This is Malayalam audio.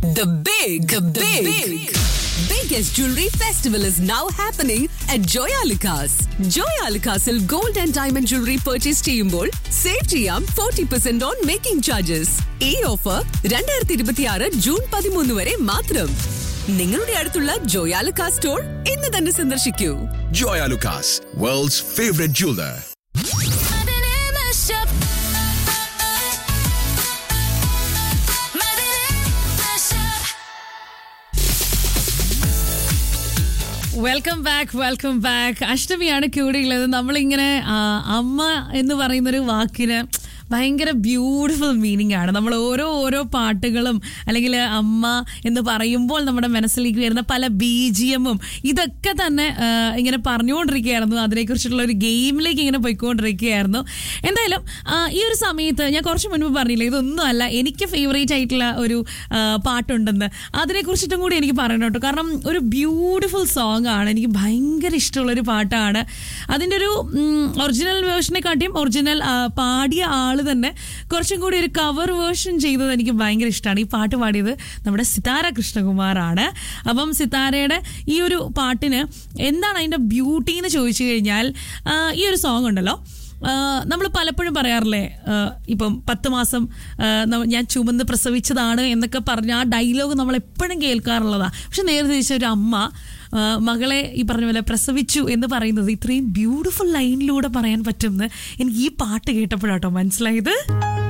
The big, the big, biggest jewelry festival is now happening at Joyalukas. Joyalukasil gold and diamond jewelry purchase ചെയ്യുമ്പോൾ സേവ് ചെയ്യാം forty percent on making charges ഈ ഓഫർ രണ്ടായിരത്തി ഇരുപത്തിയാറ് ജൂൺ പതിമൂന്ന് വരെ മാത്രം നിങ്ങളുടെ അടുത്തുള്ള ജോയാലുക്കാ സ്റ്റോർ ഇന്ന് തന്നെ സന്ദർശിക്കൂ Joya Lucas, world's favorite jeweler. Welcome back welcome back അഷ്ടമിയാണ് കൂടെയുള്ളത് നമ്മളിങ്ങനെ ആ, അമ്മ എന്ന് പറയുന്നൊരു വാക്കിന് ഭയങ്കര ബ്യൂട്ടിഫുൾ മീനിങ് ആണ് നമ്മൾ ഓരോ ഓരോ പാട്ടുകളും അല്ലെങ്കിൽ അമ്മ എന്ന് പറയുമ്പോൾ നമ്മുടെ മനസ്സിലേക്ക് വരുന്ന പല ബീജിയമും ഇതൊക്കെ തന്നെ ആ, ഇങ്ങനെ പറഞ്ഞുകൊണ്ടിരിക്കുകയായിരുന്നു അതിനെക്കുറിച്ചിട്ടുള്ള ഒരു ഗെയിമിലേക്ക് ഇങ്ങനെ പോയിക്കൊണ്ടിരിക്കുകയായിരുന്നു എന്തായാലും ആ, ഈ ഒരു സമയത്ത് ഞാൻ കുറച്ച് മുൻപ് പറഞ്ഞില്ല ഇതൊന്നും അല്ല എനിക്ക് ഫേവറേറ്റ് ആയിട്ടുള്ള ഒരു ആ, പാട്ടുണ്ടെന്ന് അതിനെ കുറിച്ചിട്ടും കൂടി എനിക്ക് പറയണം കേട്ടോ കാരണം ഒരു ബ്യൂട്ടിഫുൾ സോങ് ആണ് എനിക്ക് ഭയങ്കര ഇഷ്ടമുള്ളൊരു പാട്ടാണ് അതിൻ്റെ ഒരു ഒറിജിനൽ വേർഷനെ കാട്ടിയും ഒറിജിനൽ പാടിയ ആള് തന്നെ കുറച്ചും കൂടി ഒരു കവർ വേർഷൻ ചെയ്തത് എനിക്ക് ഭയങ്കര ഇഷ്ടമാണ് ഈ പാട്ട് പാടിയത് നമ്മുടെ സിതാര കൃഷ്ണകുമാറാണ് അപ്പം സിതാരയുടെ ഈ ഒരു പാട്ടിന് എന്താണ് അതിൻ്റെ ബ്യൂട്ടി എന്ന് ചോദിച്ചു കഴിഞ്ഞാൽ ആ, ഈ ഒരു സോങ് ഉണ്ടല്ലോ നമ്മൾ പലപ്പോഴും പറയാറില്ലേ ആ, ഇപ്പം പത്ത് മാസം ആ, നമ്മ- ഞാൻ ചുമന്ന് പ്രസവിച്ചതാണ് എന്നൊക്കെ പറഞ്ഞ ആ ഡയലോഗ് നമ്മൾ എപ്പോഴും കേൾക്കാറുള്ളതാണ് പക്ഷെ നേരെ തിരിച്ച ഒരു അമ്മ ആ, മകളെ ഈ പറഞ്ഞ പോലെ പ്രസവിച്ചു എന്ന് പറയുന്നത് ഇത്രയും ബ്യൂട്ടിഫുൾ ലൈനിലൂടെ പറയാൻ പറ്റുമെന്ന് എനിക്ക് ഈ പാട്ട് കേട്ടപ്പോഴാട്ടോ മനസ്സിലായത്